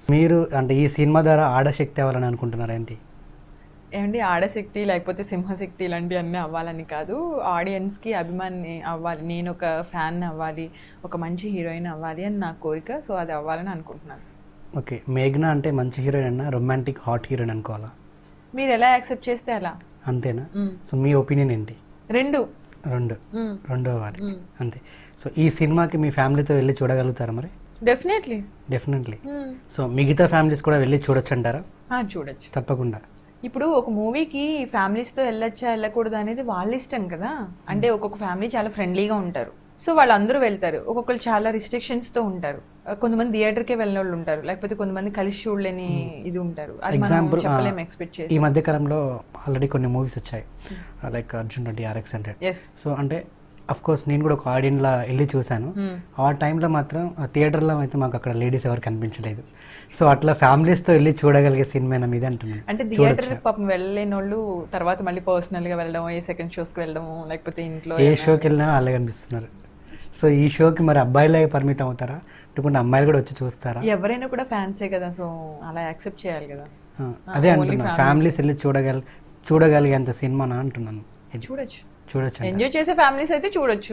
మీరు అంటే ఈ సినిమా ద్వారా ఆడశక్తి అవ్వాలని అనుకుంటున్నారా ఏంటి ఏమండి ఆడశక్తి లేకపోతే సింహశక్తి ఇలాంటివి అన్నీ అవ్వాలని కాదు ఆడియన్స్కి అభిమాని అవ్వాలి నేను ఒక ఫ్యాన్ అవ్వాలి ఒక మంచి హీరోయిన్ అవ్వాలి అని నా కోరిక సో అది అవ్వాలని అనుకుంటున్నాను ఓకే మేఘ్నా అంటే మంచి హీరోయిన్ అన్న రొమాంటిక్ హాట్ హీరోయిన్ అనుకోవాలా మీరు ఎలా యాక్సెప్ట్ చేస్తే అలా అంతేనా మ్మ్. సో మీ ఒపీనియన్ ఏంటి రెండు రెండు మ్మ్. రెండో వారి అంతే సో ఈ సినిమాకి మీ ఫ్యామిలీతో వెళ్ళి చూడగలుగుతారా మరి డెఫినెట్లీ డెఫినెట్లీ సో మిగతా ఫ్యామిలీస్ కూడా వెళ్ళి చూడొచ్చు అంటారా చూడొచ్చు తప్పకుండా ఇప్పుడు ఒక మూవీకి ఫ్యామిలీస్తో వెళ్ళొచ్చా వెళ్ళకూడదు అనేది వాళ్ళ ఇష్టం కదా అంటే ఒక్కొక్క ఫ్యామిలీ చాలా ఫ్రెండ్లీగా ఉంటారు సో వాళ్ళందరూ వెళ్తారు ఒక్కొక్కరు చాలా restrictions తో ఉంటారు కొంతమంది థియేటర్కే వెళ్ళిన వాళ్ళు ఉంటారు లేకపోతే కొంతమంది కలిసి చూడలేని ఇది ఉంటారు అది మనం ఎగ్జాంపుల్ చెప్పలేము ఎక్స్పెక్ట్ చేసి ఈ మధ్య కాలంలో ఆల్రెడీ కొన్ని మూవీస్ వచ్చాయి like Arjun Reddy RX hundred yes so అంటే అఫ్ కోర్స్ నేను కూడా ఒక ఆడియన్లా వెళ్ళి చూశాను ఆ టైంలో మాత్రం థియేటర్లో అయితే మాకు అక్కడ లేడీస్ ఎవరు కనిపించలేదు సో అట్లా ఫ్యామిలీస్తో వెళ్ళి చూడగలిగే సినిమా మీద అంటున్నాను అంటే థియేటర్ పాపం వెళ్ళలేని వాళ్ళు తర్వాత మళ్ళీ పర్సనల్ గా వెళ్ళడం ఏ సెకండ్ షోస్ కి వెళ్ళడం లేకపోతే ఇంట్లో ఏ షోకి వెళ్ళినా వాళ్ళే కనిపిస్తున్నారు సో ఈ షోకి మరి అబ్బాయిలే పరిమితం అవుతారా లేకుంటే అమ్మాయిలు కూడా వచ్చి చూస్తారా ఎవరైనా కూడా ఫ్యాన్సే కదా సో అలా యాక్సెప్ట్ చేయాలి కదా ఆ, అదే అంటున్నాను ఫ్యామిలీస్ వెళ్ళి చూడగల చూడగలిగేంత సినిమానా అంటున్నాను ఇది చూడొచ్చు చూడొచ్చు ఎంజాయ్ చేసే ఫ్యామిలీస్ అయితే చూడొచ్చు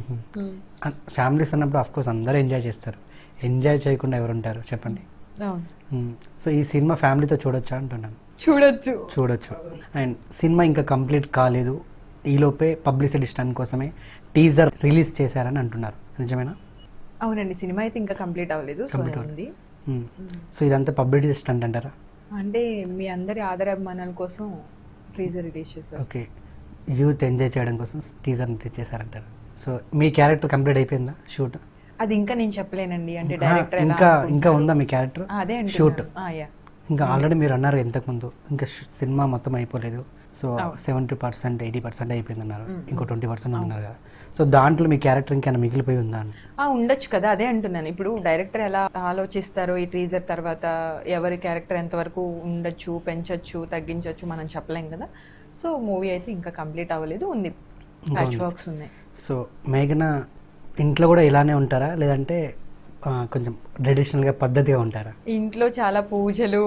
ఫ్యామిలీస్ అన్నప్పుడు అఫ్ కోర్స్ అందరూ ఎంజాయ్ చేస్తారు ఎంజాయ్ చేయకుండా ఎవరు ఉంటారు చెప్పండి అవును సో ఈ సినిమా ఫ్యామిలీతో చూడొచ్చా అంటున్నాను చూడొచ్చు చూడొచ్చు అండ్ సినిమా ఇంకా కంప్లీట్ కాలేదు ఈలోపే పబ్లిసిటీ స్టన్ కోసమే టీజర్ రిలీజ్ చేశారని అంటున్నారు నిజమేనా అవునండి సినిమా అయితే ఇంకా కంప్లీట్ అవ్వలేదు సో ఉంది మ్మ్. సో ఇదంతా పబ్లిసిటీ స్టంట్ అంటారా అంటే మీ అందరి ఆదరాభిమానాల కోసం ట్రీజర్ రిలీజ్ చేశారు ఓకే యూత్ ఎంజాయ్ చేయడం కోసం టీజర్ రిలీజ్ చేశారంటారు సో మీ క్యారెక్టర్ కంప్లీట్ అయిపోయిందా షూట్ అది ఇంకా నేను చెప్పలేనండి అంటే డైరెక్టర్ ఎలా ఇంకా ఇంకా ఉందా మీ క్యారెక్టర్ ఆ, అదే షూట్ అంటున్నాను యా ఇంకా ఆల్రెడీ మీరు అన్నారు ఇంతకుముందు ఇంకా ష్- సినిమా మొత్తం అయిపోలేదు so seventy percent eighty percent అయిపోయింది అన్నారు ఇంకో ట్వంటీ పర్సెంట్ ఉన్నారు కదా సో దాంట్లో మీ క్యారెక్టర్ ఇంకేమైనా మిగిలిపోయి ఉందా అని ఆ ఉండొచ్చు కదా అదే అంటున్నాను ఇప్పుడు డైరెక్టర్ ఎలా ఆలోచిస్తారో ఈ ట్రీజర్ తర్వాత ఎవరి క్యారెక్టర్ ఎంతవరకు ఉండొచ్చు పెంచొచ్చు తగ్గించొచ్చు మనం చెప్పలేం కదా సో మూవీ అయితే ఇంకా కంప్లీట్ అవ్వలేదు ఉంది ప్యాచ్ వర్క్స్ ఉన్నాయి సో మేఘన ఇంట్లో కూడా ఇలానే ఉంటారా లేదంటే ఆ, కొంచెం ట్రెడిషనల్గా పద్ధతిగా ఉంటారా ఇంట్లో చాలా పూజలు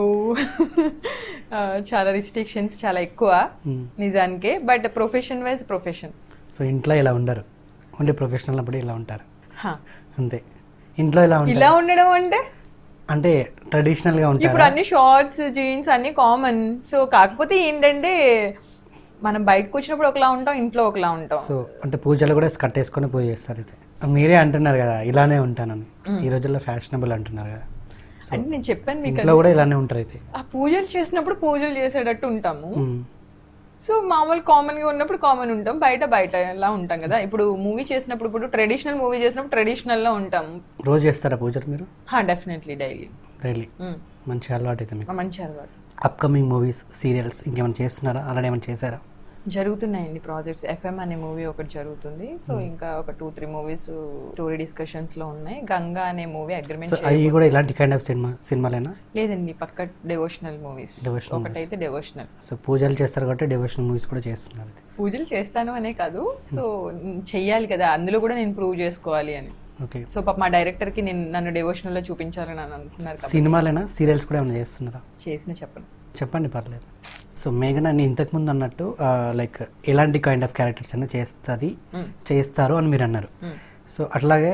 ఆ, చాలా రిస్ట్రిక్షన్స్ చాలా ఎక్కువ మ్మ్. నిజానికి but profession wise profession so ఇంట్లో ఇలా ఉండరు ఓన్లీ ప్రొఫెషనల్ అప్పుడు ఇలా ఉంటారు అంతే ఇంట్లో ఇలా ఉంటారు ఇలా ఉండడం అంటే అంటే ట్రెడిషనల్గా ఉంటారు ఇప్పుడు అన్ని షార్ట్స్ జీన్స్ అన్ని కామన్ సో కాకపోతే ఏంటంటే మనం బయటకు వచ్చినప్పుడు ఒకలా ఉంటాం ఇంట్లో ఒకలా ఉంటాం సో అంటే పూజలు కూడా కట్టేసుకొని పూజ చేస్తారు అయితే మీరే అంటున్నారు కదా ఇలానే ఉంటానని ఈ రోజుల్లో ఫ్యాషనబుల్ అంటున్నారు కదా సో అంటే నేను చెప్పాను మీకు ఇంట్లో కూడా ఇలానే ఉంటారు అయితే ఆ పూజలు చేసినప్పుడు పూజలు చేసేటట్టు ఉంటాము మ్మ్. సో మామూలు కామన్ గా ఉన్నప్పుడు కామన్ ఉంటాం బయట బయట ఎలా ఉంటాం కదా ఇప్పుడు మూవీ చేసినప్పుడు ఇప్పుడు ట్రెడిషనల్ మూవీ చేసినప్పుడు ట్రెడిషనల్ లో ఉంటాం రోజు చేస్తారా పూజలు మీరు డెఫినెట్లీ డైలీ డైలీ మంచి అలవాటు అయితే మీకు మంచి అలవాటు అప్కమింగ్ మూవీస్ సీరియల్స్ ఇంకేమైనా చేస్తున్నారా అలానే ఏమైనా చేశారా జరుగుతున్నాయండి ప్రాజెక్ట్స్ ఎఫ్ఎం అనే మూవీ ఒకటి జరుగుతుంది సో ఇంకా ఒక two three movies story discussions లో ఉన్నాయి గంగా అనే మూవీ సో అగ్రిమెంట్ అవి కూడా ఇలాంటి కైండ్ ఆఫ్ సినిమా సినిమాలేనా లేదండి పక్క డెవోషనల్ మూవీస్ Devotional ఒకటైతే డెవోషనల్ సో పూజలు చేస్తారు కాబట్టి డివోషనల్ మూవీస్ కూడా చేస్తున్నారు అయితే పూజలు చేస్తాను అనే కాదు సో చెయ్యాలి కదా అందులో కూడా నేను ప్రూవ్ చేసుకోవాలి అని ఓకే సో పాప మా డైరెక్టర్ కి నేను నన్ను డెవోషనల్ లో చూపించాలని అని అనుకున్నారు కాబట్టి సినిమాలేనా సీరియల్స్ కూడా ఏమైనా చేస్తున్నారా చేసిన చెప్పను చెప్పండి పర్లేదు సో మేఘన నేను ఇంతకుముందు అన్నట్టు లైక్ ఎలాంటి కైండ్ ఆఫ్ క్యారెక్టర్స్ అయినా చేస్తుంది Mm. చేస్తారు అని మీరు అన్నారు Mm. సో అట్లాగే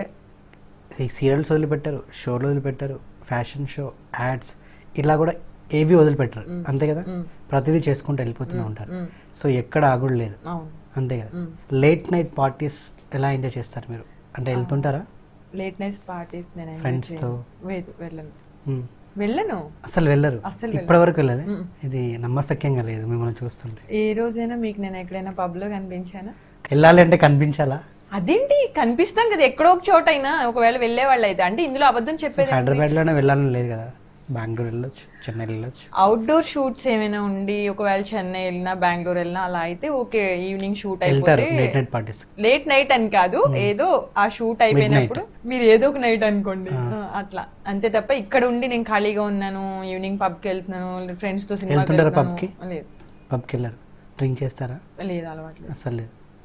ఈ సీరియల్స్ వదిలిపెట్టారు షోలు వదిలిపెట్టారు ఫ్యాషన్ షో యాడ్స్ ఇలా కూడా ఏవి వదిలిపెట్టరు అంతే కదా Mm. ప్రతిదీ చేసుకుంటూ వెళ్ళిపోతూనే ఉంటారు Mm. సో ఎక్కడ ఆగుడు లేదు అవును అంతే కదా Mm. లేట్ నైట్ పార్టీస్ ఎలా ఎంజాయ్ చేస్తారు మీరు అంటే వెళ్తుంటారా లేట్ నైట్స్ పార్టీస్ నేను enjoy Friends తో? చేయను. లేదు వెళ్ళను Mm. వెళ్ళను అసలు వెళ్ళరు అస్సలు వెళ్ళను. ఇప్పటి వరకు వెళ్ళలే Mm. ఇది నమ్మశక్యంగా లేదు మిమ్మల్ని చూస్తుంటే ఏ రోజైనా మీకు నేను ఎక్కడైనా పబ్ లో కనిపించానా వెళ్ళాలి అంటే కనిపించాలా అదేంటి కనిపిస్తాం కదా ఎక్కడో ఒక చోట అయినా ఒకవేళ వెళ్ళే వాళ్ళు అయితే అంటే ఇందులో అబద్ధం చెప్పేది హైదరాబాద్ లోనే వెళ్ళాలని లేదు కదా బెంగళూరు వెళ్ళొచ్చు చెన్నై వెళ్ళొచ్చు అవుట్డోర్ షూట్స్ ఏమైనా ఉండి ఒకవేళ చెన్నై వెళ్ళినా బెంగళూరు వెళ్ళినా అలా అయితే ఓకే ఈవినింగ్ షూట్ వెళ్తారు అయిపోతే late night parties late night అని కాదు ఏదో ఆ షూట్ అయిపోయినప్పుడు మీరు ఏదో ఒక నైట్ అనుకోండి ఆ, అట్లా అంతే తప్ప ఇక్కడ ఉండి నేను ఖాళీగా ఉన్నాను ఈవినింగ్ పబ్ కి వెళ్తున్నాను ఫ్రెండ్స్ తో సినిమా వెళ్తుంటారా pub కి? లేదు పబ్కి వెళ్ళారు డ్రింక్ చేస్తారా లేదు అలవాట్లేదు అసలు లేదు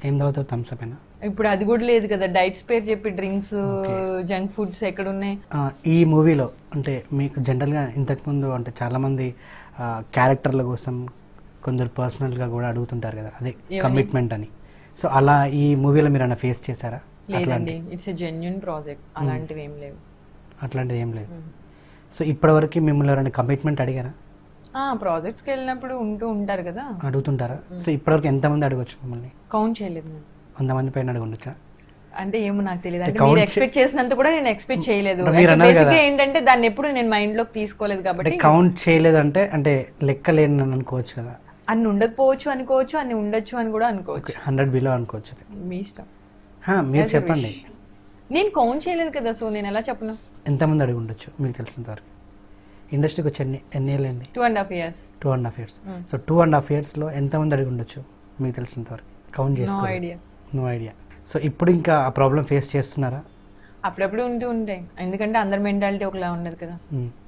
ఏం తాగుతారు థమ్స్ అప్ అయినా ఇప్పుడు అది కూడా లేదు కదా డైట్స్ పేరు చెప్పి డ్రింక్స్ జంక్ ఫుడ్స్ ఎక్కడ ఉన్నాయి ఆ, ఈ మూవీలో అంటే మీకు జనరల్గా ఇంతకుముందు అంటే చాలామంది ఆ, క్యారెక్టర్ల కోసం కొందరు పర్సనల్గా కూడా అడుగుతుంటారు కదా అదే కమిట్మెంట్ అని సో అలా ఈ మూవీలో మీరు అన్న ఫేస్ చేశారా లేదండి ఇట్స్ ఎ జెన్యున్ ప్రాజెక్ట్ అలాంటివి ఏం లేవు అట్లాంటిది ఏం లేదు సో ఇప్పటివరకు మిమ్మల్ని ఎవరైనా కమిట్మెంట్ అడిగారా ఆ ప్రాజెక్ట్స్కి వెళ్ళినప్పుడు ఉంటూ ఉంటారు కదా అడుగుతుంటారా సో ఇప్పటివరకు ఎంతమంది అడగొచ్చు మిమ్మల్ని కౌంట్ చేయలేదు నేను వంద మంది పైన అడగొచ్చా అంటే ఏమో నాకు తెలియదు అంటే count మీరు చే- ఎక్స్పెక్ట్ చేసినంత కూడా నేను ఎక్స్పెక్ట్ చేయలేదు అంటే మీరు అన్నారు బేసిక్ కదా. ఏంటంటే దాన్ని ఎప్పుడు నేను మైండ్ లోకి తీసుకోలేదు అంటే కాబట్టి కౌంట్ చేయలేదంటే అంటే లెక్క లేని అని అనుకోవచ్చు కదా అన్ని ఉండకపోవచ్చు అనుకోవచ్చు అన్ని ఉండొచ్చు అని కూడా అనుకోవచ్చు హండ్రెడ్ బిలో అనుకోవచ్చు అది. మీ ఇష్టం హా, మీరు As you చెప్పండి wish. నేను కౌంట్ చేయలేదు కదా సో నేను ఎలా చెప్పను ఎంతమంది అడిగి ఉండొచ్చు మీకు తెలిసినంత వరకు ఇండస్ట్రీకి వచ్చి ఎన్ని ఎన్ని ఏళ్ళు అయింది two and half years two and half years so two and half ఇయర్స్లో ఎంతమంది అడిగి ఉండొచ్చు మీకు తెలిసినంత వరకు కౌంట్ నో చేసుకో ఐడియా నో ఐడియా సో ఇప్పుడు ఇంకా ఆ ప్రాబ్లం ఫేస్ చేస్తున్నారా అప్పుడప్పుడు ఉంటూ ఉంటాయి ఎందుకంటే అందరి మెంటాలిటీ ఒకలా ఉండదు కదా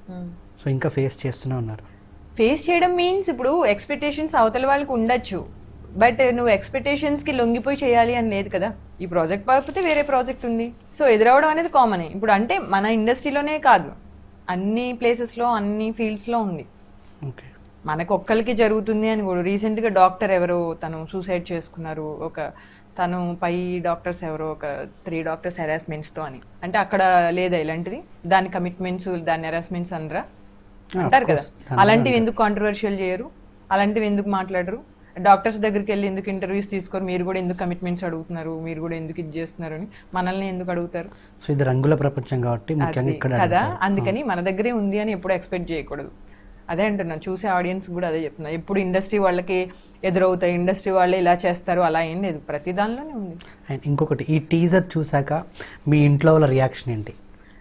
సో ఇంకా ఫేస్ చేస్తూనే ఉన్నారు ఫేస్ చేయడం మీన్స్ ఇప్పుడు ఎక్స్పెక్టేషన్స్ అవతల వాళ్ళకి ఉండొచ్చు బట్ నువ్వు ఎక్స్పెక్టేషన్స్ కి లొంగిపోయి చేయాలి అని లేదు కదా ఈ ప్రాజెక్ట్ కాకపోతే వేరే ప్రాజెక్ట్ ఉంది సో ఎదురవడం అనేది కామన్ ఇప్పుడు అంటే మన ఇండస్ట్రీలోనే కాదు అన్ని ప్లేసెస్ లో అన్ని ఫీల్డ్స్ లో ఉంది ఓకే మనకు ఒక్కరికి జరుగుతుంది అని కూడా రీసెంట్ గా డాక్టర్ ఎవరో తను సూసైడ్ చేసుకున్నారు ఒక తను పై డాక్టర్స్ ఎవరో ఒక త్రీ డాక్టర్స్ హెరాస్మెంట్స్ తో అని అంటే అక్కడ లేదా ఇలాంటిది దాని కమిట్మెంట్స్ దాని హెరాస్మెంట్స్ అనరా Ah, of అంటారు కదా course. దాని అలాంటివి ఎందుకు కాంట్రవర్షియల్ చేయరు అలాంటివి ఎందుకు మాట్లాడరు డాక్టర్స్ దగ్గరికి వెళ్ళి ఎందుకు ఇంటర్వ్యూస్ తీసుకొని మీరు కూడా ఎందుకు కమిట్మెంట్స్ అడుగుతున్నారు మీరు కూడా ఎందుకు ఇది చేస్తున్నారు అని మనల్ని ఎందుకు అడుగుతారు సో ఇది రంగుల ప్రపంచం కాబట్టి ముఖ్యంగా అది ఇక్కడ కదా అడుగుతారు. అందుకని మన దగ్గరే ఉంది అని ఎప్పుడు ఎక్స్పెక్ట్ చేయకూడదు అదే అంటున్నా చూసే ఆడియన్స్ కూడా అదే చెప్తున్నా ఎప్పుడు ఇండస్ట్రీ వాళ్ళకి ఎదురవుతాయి ఇండస్ట్రీ వాళ్ళే ఇలా చేస్తారు అలా ఏం లేదు ప్రతి దానిలోనే ఉంది అండ్ ఇంకొకటి ఈ టీజర్ చూసాక మీ ఇంట్లో వాళ్ళ రియాక్షన్ ఏంటి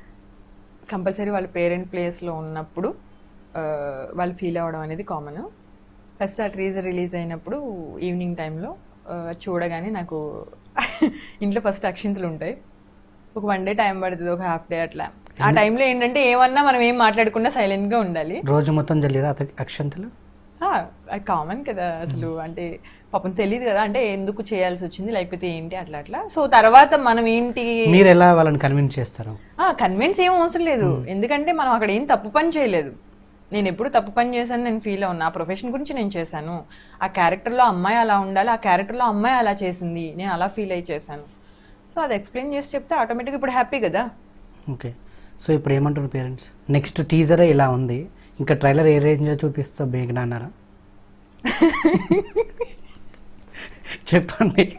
కంపల్సరీ వాళ్ళ పేరెంట్ ప్లేస్లో ఉన్నప్పుడు ఆ, వాళ్ళు ఫీల్ అవ్వడం అనేది కామన్ ఫస్ట్ ఆ ట్రీజర్ రిలీజ్ అయినప్పుడు ఈవినింగ్ టైంలో చూడగానే నాకు ఇంట్లో ఫస్ట్ అక్షింతలు ఉంటాయి ఒక వన్ డే టైం పడుతుంది ఒక హాఫ్ డే అట్లా ఆ టైంలో ఏంటంటే ఏమన్నా మనం ఏం మాట్లాడకుండా సైలెంట్ గా ఉండాలి రోజు మొత్తం జల్లిరా అత అక్షంతలు ఆ, అది కామన్ కదా అసలు అంటే పాపం తెలియదు కదా అంటే ఎందుకు చేయాల్సి వచ్చింది లేకపోతే ఏంటి అట్లా అట్లా సో తర్వాత మనం ఏంటి మీరు ఎలా వాళ్ళని కన్విన్స్ చేస్తారు కన్విన్స్ ఏం అవసరం లేదు ఎందుకంటే మనం అక్కడ ఏం తప్పు పని చేయలేదు నేను ఎప్పుడు తప్పు పని చేశాను నేను ఫీల్ అవును నా ప్రొఫెషన్ గురించి నేను చేశాను ఆ క్యారెక్టర్లో అమ్మాయి అలా ఉండాలి ఆ క్యారెక్టర్లో అమ్మాయి అలా చేసింది నేను అలా ఫీల్ అయి చేశాను సో అది ఎక్స్ప్లెయిన్ చేసి చెప్తే ఆటోమేటిక్గా ఇప్పుడు హ్యాపీ కదా ఓకే సో ఇప్పుడు ఏమంటారు పేరెంట్స్ నెక్స్ట్ టీజరే ఇలా ఉంది ఇంకా ట్రైలర్ ఏ రేంజ్ చూపిస్తా బేగనా అన్నారా చెప్పండి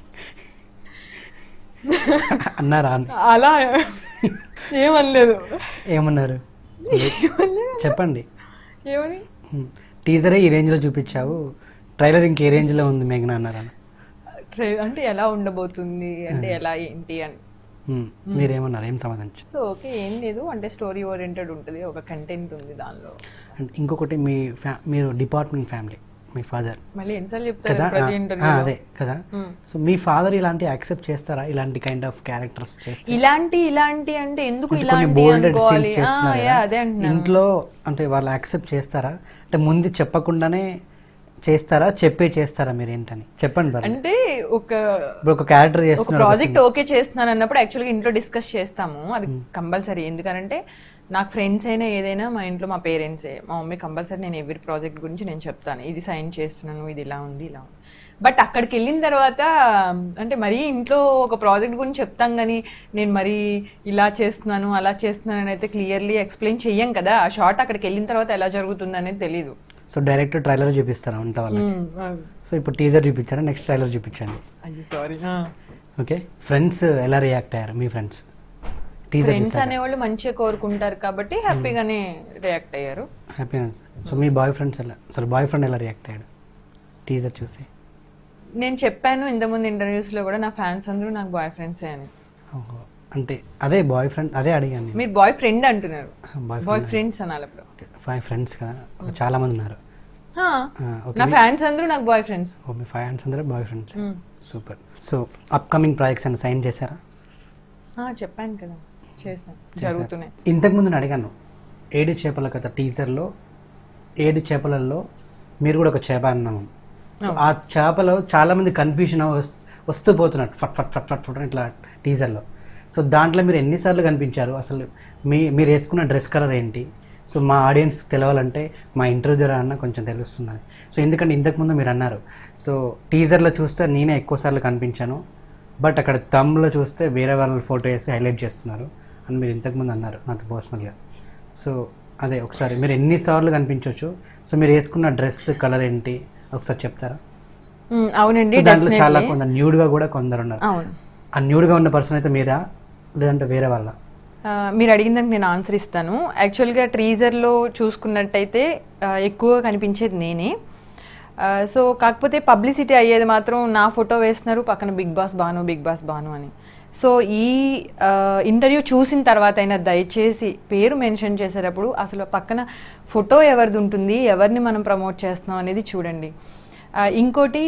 అన్నారా అని అలా ఏమనలేదు ఏమన్నారు చెప్పండి ఏమని టీజరే ఈ రేంజ్లో చూపించావు ట్రైలర్ ఇంకే రేంజ్లో ఉంది మేఘనా అన్నారా ట్రై- అంటే ఎలా ఉండబోతుంది అంటే ఎలా ఏంటి అని మ్మ్. మీరేమన్నారు ఏం సమాధానం ఇచ్చారు? సో ఓకే ఏం లేదు అంటే స్టోరీ ఓరియంటెడ్ ఉంటుంది ఒక కంటెంట్ ఉంది దానిలో అండ్ ఇంకొకటి మీ ఫ్యా మీరు డిపార్ట్మెంట్ ఫ్యామిలీ మీ ఫాదర్ మళ్ళీ ఎన్నిసార్లు చెప్తారు కదా ప్రతి ఆ, ఇంటర్వ్యూ ఆ, అదే కదా సో మీ ఫాదర్ ఇలాంటి యాక్సెప్ట్ చేస్తారా ఇలాంటి కైండ్ ఆఫ్ క్యారెక్టర్స్ చేస్తే ఇలాంటి ఇలాంటి అంటే ఎందుకు అంటే కొన్ని ఇలాంటి బోల్డ్ అనుకోవాలి సీన్స్ చేస్తున్నారు ఆ, యా, కదా. అదే అంటున్నాను ఇంట్లో అంటే వాళ్ళు యాక్సెప్ట్ చేస్తారా అంటే ముందు చెప్పకుండానే చేస్తారా చెప్పే చేస్తారా మీరు ఏంటని చెప్పండి మరి అంటే ఒక ఇప్పుడు ఒక క్యారెక్టర్ ఒక చేస్తున్నారు ఒక ప్రాజెక్ట్ ఓకే చేస్తున్నాను అన్నప్పుడు యాక్చువల్గా ఇంట్లో డిస్కస్ చేస్తాము అది కంపల్సరీ ఎందుకంటే నాకు ఫ్రెండ్స్ అయినా ఏదైనా మా ఇంట్లో మా పేరెంట్సే మా మమ్మీ కంపల్సరీ నేను ఎవరి ప్రాజెక్ట్ గురించి నేను చెప్తాను ఇది సైన్ చేస్తున్నాను ఇది ఇలా ఉంది ఇలా ఉంది బట్ అక్కడికి వెళ్ళిన తర్వాత అంటే మరీ ఇంట్లో ఒక ప్రాజెక్ట్ గురించి చెప్తాం కానీ నేను మరీ ఇలా చేస్తున్నాను అలా చేస్తున్నాను అని అయితే క్లియర్లీ ఎక్స్ప్లెయిన్ చెయ్యం కదా ఆ షార్ట్ అక్కడికి వెళ్ళిన తర్వాత ఎలా జరుగుతుంది అనేది తెలియదు సో డైరెక్ట్ ట్రైలర్ చూపిస్తారా ఉంటా వాళ్ళకి సో ఇప్పుడు టీజర్ చూపించారా నెక్స్ట్ ట్రైలర్ చూపించండి అయ్యి సారీ ఓకే ఫ్రెండ్స్ ఎలా రియాక్ట్ అయ్యారు మీ ఫ్రెండ్స్ టీజర్ ఫ్రెండ్స్ అనేవాళ్ళు మంచిగా కోరుకుంటారు కాబట్టి హ్యాపీగానే రియాక్ట్ అయ్యారు హ్యాపీనెస్ సో మీ బాయ్ ఫ్రెండ్స్ ఎలా సారీ బాయ్ ఫ్రెండ్ ఎలా రియాక్ట్ అయ్యాడు టీజర్ చూసి నేను చెప్పాను ఇంతకుముందు ఇంటర్వ్యూస్ లో కూడా నా ఫ్యాన్స్ అందరూ నాకు బాయ్ ఫ్రెండ్సే అని ఓహో అంటే అదే బాయ్ ఫ్రెండ్ అదే అడిగాను నేను మీరు బాయ్ ఫ్రెండ్ అంటున్నారు బాయ్ బాయ్ ఫ్రెండ్స్ అనాలి అప్పుడు ఫైవ్ ఫ్రెండ్స్ కదా ఒక చాలా మంది ఉన్నారు హా, ఆ, ఓకే నా ఫ్యాన్స్ అందరూ నాకు బాయ్ ఫ్రెండ్స్ ఓ మీ ఫైవ్ ఫ్రెండ్స్ అందరూ boy friends super so upcoming projects అని సైన్ చేశారా చెప్పాను కదా చేశాను జరుగుతున్నాయి ఇంతకుముందు నేను అడిగాను ఏడు చేపల కథ టీజర్లో ఏడు చేపలలో మీరు కూడా ఒక చేప అన్నాము సో ఆ చేపలో చాలా మంది కన్ఫ్యూజన్ వస్తూ పోతున్నట్టు ఫట్ ఫట్ ఫట్ ఫట్ ఫట్ అని ఇట్లా టీజర్లో సో దాంట్లో మీరు ఎన్నిసార్లు కనిపించారు అసలు మీ మీరు వేసుకున్న డ్రెస్ కలర్ ఏంటి సో మా ఆడియన్స్ తెలవాలంటే మా ఇంటర్వ్యూ ద్వారా అన్న కొంచెం తెలుస్తున్నది సో ఎందుకంటే ఇంతకుముందు మీరు అన్నారు సో టీజర్లో చూస్తే నేనే ఎక్కువసార్లు కనిపించాను బట్ అక్కడ తమ్లో చూస్తే వేరే వాళ్ళ ఫోటో వేసి హైలైట్ చేస్తున్నారు అని మీరు ఇంతకుముందు అన్నారు నాకు పర్సనల్గా సో అదే ఒకసారి మీరు ఎన్నిసార్లు కనిపించవచ్చు సో మీరు వేసుకున్న డ్రెస్ కలర్ ఏంటి ఒకసారి చెప్తారా మ్, అవునండి సో దాంట్లో చాలా definitely. కొందరు న్యూడ్గా కూడా కొందరు ఉన్నారు అవును ఆ న్యూడ్గా ఉన్న పర్సన్ అయితే మీరా లేదంటే వేరే వాళ్ళ ఆ, మీరు అడిగిందానికి నేను ఆన్సర్ ఇస్తాను యాక్చువల్గా ట్రీజర్లో చూసుకున్నట్టయితే ఆ, ఎక్కువగా కనిపించేది నేనే ఆ, సో కాకపోతే పబ్లిసిటీ అయ్యేది మాత్రం నా ఫోటో వేస్తున్నారు పక్కన Bigg Boss Banu Bigg Boss Banu అని సో ఈ ఇంటర్వ్యూ చూసిన తర్వాత అయినా దయచేసి పేరు మెన్షన్ చేసేటప్పుడు అసలు పక్కన ఫోటో ఎవరిది ఉంటుంది ఎవరిని మనం ప్రమోట్ చేస్తున్నాం అనేది చూడండి ఆ, ఇంకోటి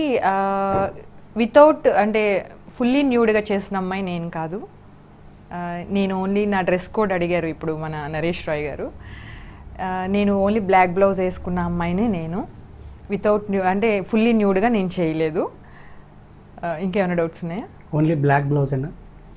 వితౌట్ అంటే ఫుల్లీ న్యూడ్గా చేసిన అమ్మాయి నేను కాదు ఆ, నేను ఓన్లీ నా డ్రెస్ కోడ్ అడిగారు ఇప్పుడు మన నరేష్ రాయ్ గారు ఆ, నేను ఓన్లీ బ్లాక్ బ్లౌజ్ వేసుకున్న అమ్మాయినే నేను వితౌట్ న్యూ అంటే ఫుల్లీ న్యూడ్గా నేను చేయలేదు ఆ, ఇంకేమైనా డౌట్స్ ఉన్నాయా ఓన్లీ బ్లాక్ బ్లౌజ్ అయినా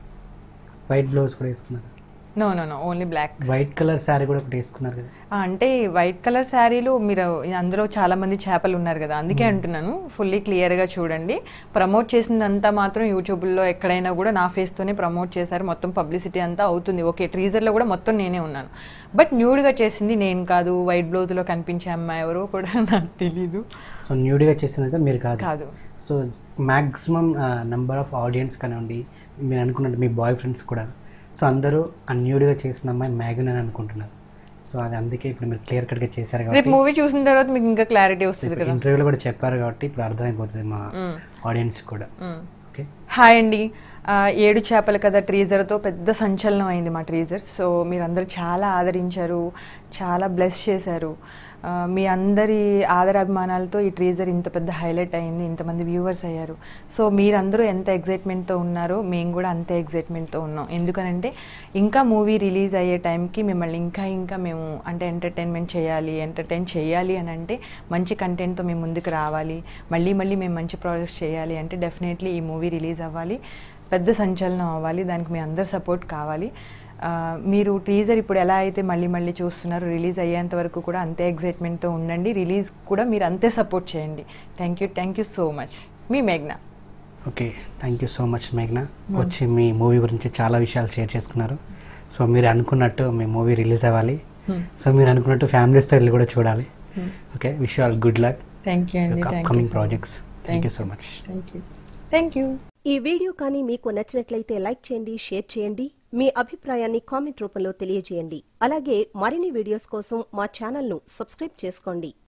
వైట్ బ్లౌజ్ కూడా వేసుకున్నారు no no no only black white colour sari కూడా ఒకటి వేసుకున్నారు కదా అంటే వైట్ కలర్ శారీలు మీరు అందులో చాలా మంది చేపలు ఉన్నారు కదా అందుకే అంటున్నాను ఫుల్లీ క్లియర్గా చూడండి ప్రమోట్ చేసిందంతా మాత్రం యూట్యూబ్లో ఎక్కడైనా కూడా నా ఫేస్తోనే ప్రమోట్ చేశారు మొత్తం పబ్లిసిటీ అంతా అవుతుంది ఓకే ట్రీజర్లో కూడా మొత్తం నేనే ఉన్నాను బట్ న్యూడ్గా చేసింది నేను కాదు వైట్ బ్లౌజ్లో కనిపించే అమ్మాయి ఎవరో కూడా నాకు తెలీదు సో న్యూడ్గా చేసినైతే మీరు కాదు కాదు so maximum number of audience కానివ్వండి మీరు అనుకున్నట్టు మీ బాయ్ ఫ్రెండ్స్ కూడా సో అందరూ అన్యూడ్గా చేసిన అమ్మాయి మ్యాగన్ అని అనుకుంటున్నారు సో అది అందుకే ఇప్పుడు మీరు క్లియర్ కట్గా చేశారు రేపు కాబట్టి మూవీ చూసిన తర్వాత మీకు ఇంకా క్లారిటీ వస్తుంది కదా ఇంటర్వ్యూలో కూడా చెప్పారు కాబట్టి ఇప్పుడు అర్థమైపోతుంది మా మ్మ్. ఆడియన్స్ కూడా మ్మ్. ఓకే హాయ్ అండి ఆ, ఏడు చేపల కథ ట్రీజర్తో పెద్ద సంచలనం అయింది మా ట్రీజర్ సో మీరందరూ చాలా ఆదరించారు చాలా బ్లెస్ చేశారు ఆ, మీ అందరి ఆదరాభిమానాలతో ఈ ట్రీజర్ ఇంత పెద్ద హైలైట్ అయింది ఇంతమంది వ్యూవర్స్ అయ్యారు సో మీరందరూ ఎంత ఎగ్జైట్మెంట్తో ఉన్నారో మేము కూడా అంతే ఎగ్జైట్మెంట్తో ఉన్నాం ఎందుకనంటే ఇంకా మూవీ రిలీజ్ అయ్యే టైంకి మిమ్మల్ని ఇంకా ఇంకా మేము అంటే ఎంటర్టైన్మెంట్ చేయాలి ఎంటర్టైన్ చేయాలి అని అంటే మంచి కంటెంట్తో మేము ముందుకు రావాలి మళ్ళీ మళ్ళీ మేము మంచి ప్రాజెక్ట్స్ చేయాలి అంటే డెఫినెట్లీ ఈ మూవీ రిలీజ్ అవ్వాలి పెద్ద సంచలనం అవ్వాలి దానికి మీ అందరి సపోర్ట్ కావాలి ఆ, మీరు టీజర్ ఇప్పుడు ఎలా అయితే మళ్ళీ మళ్ళీ చూస్తున్నారు రిలీజ్ అయ్యేంత వరకు కూడా అంతే ఎగ్జైట్మెంట్తో ఉండండి రిలీజ్ కూడా మీరు అంతే సపోర్ట్ చేయండి thank you thank you so much me మేఘ్నా okay thank you so much మేఘ్నా వచ్చి మీ మూవీ గురించి చాలా విషయాలు షేర్ చేసుకున్నారు సో మీరు అనుకున్నట్టు మీ మూవీ రిలీజ్ అవ్వాలి సో మీరు అనుకున్నట్టు ఫ్యామిలీస్తో వెళ్ళి కూడా చూడాలి okay wish all good luck thank you అండి thank upcoming projects thank you so much thank you thank you ఈ వీడియో కానీ మీకు నచ్చినట్లయితే లైక్ చేయండి షేర్ చేయండి మీ అభిప్రాయాన్ని కామెంట్ రూపంలో తెలియజేయండి అలాగే మరిన్ని వీడియోస్ కోసం మా ఛానల్ను సబ్స్క్రైబ్ చేసుకోండి